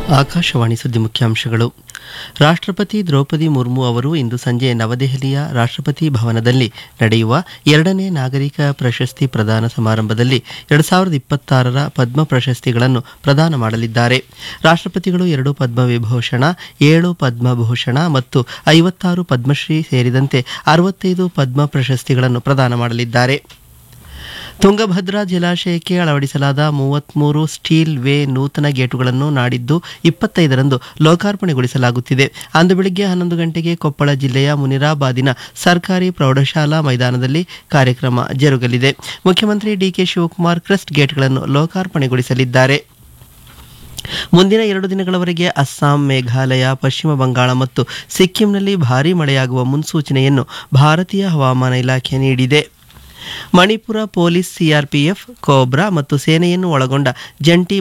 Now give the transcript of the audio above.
ಆಕಾಶವಾಣಿ ಸುದ್ದಿ ಮುಖ್ಯಾಂಶಗಳು ರಾಷ್ಟ್ರಪತಿ ದ್ರೌಪದಿ ಮುರ್ಮು ಅವರು ಇಂದು ಸಂಜೆ ನವದೆಹಲಿಯ ರಾಷ್ಟ್ರಪತಿ ಭವನದಲ್ಲಿ ನಡೆಯುವ ಎರಡನೇ ನಾಗರಿಕ ಪ್ರಶಸ್ತಿ ಪ್ರದಾನ ಸಮಾರಂಭದಲ್ಲಿ ಎರಡು ಸಾವಿರದ ಇಪ್ಪತ್ತಾರರ ಪದ್ಮ ಪ್ರಶಸ್ತಿಗಳನ್ನು ಪ್ರದಾನ ಮಾಡಲಿದ್ದಾರೆ ರಾಷ್ಟ್ರಪತಿಗಳು ಎರಡು ಪದ್ಮವಿಭೂಷಣ ಏಳು ಪದ್ಮಭೂಷಣ ಮತ್ತು ಐವತ್ತಾರು ಪದ್ಮಶ್ರೀ ಸೇರಿದಂತೆ ಅರವತ್ತೈದು ಪದ್ಮ ಪ್ರಶಸ್ತಿಗಳನ್ನು ಪ್ರದಾನ ಮಾಡಲಿದ್ದಾರೆ ತುಂಗಭದ್ರಾ ಜಲಾಶಯಕ್ಕೆ ಅಳವಡಿಸಲಾದ ಮೂವತ್ಮೂರು ಸ್ಟೀಲ್ ವೇ ನೂತನ ಗೇಟುಗಳನ್ನು ನಾಡಿದ್ದು ಇಪ್ಪತ್ತೈದರಂದು ಲೋಕಾರ್ಪಣೆಗೊಳಿಸಲಾಗುತ್ತಿದೆ ಅಂದು ಬೆಳಿಗ್ಗೆ ಹನ್ನೊಂದು ಗಂಟೆಗೆ ಕೊಪ್ಪಳ ಜಿಲ್ಲೆಯ ಮುನಿರಾಬಾದಿನ ಸರ್ಕಾರಿ ಪ್ರೌಢಶಾಲಾ ಮೈದಾನದಲ್ಲಿ ಕಾರ್ಯಕ್ರಮ ಜರುಗಲಿದೆ ಮುಖ್ಯಮಂತ್ರಿ ಡಿಕೆ ಶಿವಕುಮಾರ್ ಕ್ರೆಸ್ಟ್ ಗೇಟ್ಗಳನ್ನು ಲೋಕಾರ್ಪಣೆಗೊಳಿಸಲಿದ್ದಾರೆ ಮುಂದಿನ ಎರಡು ದಿನಗಳವರೆಗೆ ಅಸ್ಸಾಂ ಮೇಘಾಲಯ ಪಶ್ಚಿಮ ಬಂಗಾಳ ಮತ್ತು ಸಿಕ್ಕಿಂನಲ್ಲಿ ಭಾರೀ ಮಳೆಯಾಗುವ ಮುನ್ಸೂಚನೆಯನ್ನು ಭಾರತೀಯ ಹವಾಮಾನ ಇಲಾಖೆ ನೀಡಿದೆ ಮಣಿಪುರ ಪೊಲೀಸ್ ಸಿಆರ್ಪಿಎಫ್ ಕೋಬ್ರಾ ಮತ್ತು ಸೇನೆಯನ್ನು ಒಳಗೊಂಡ ಜಂಟಿ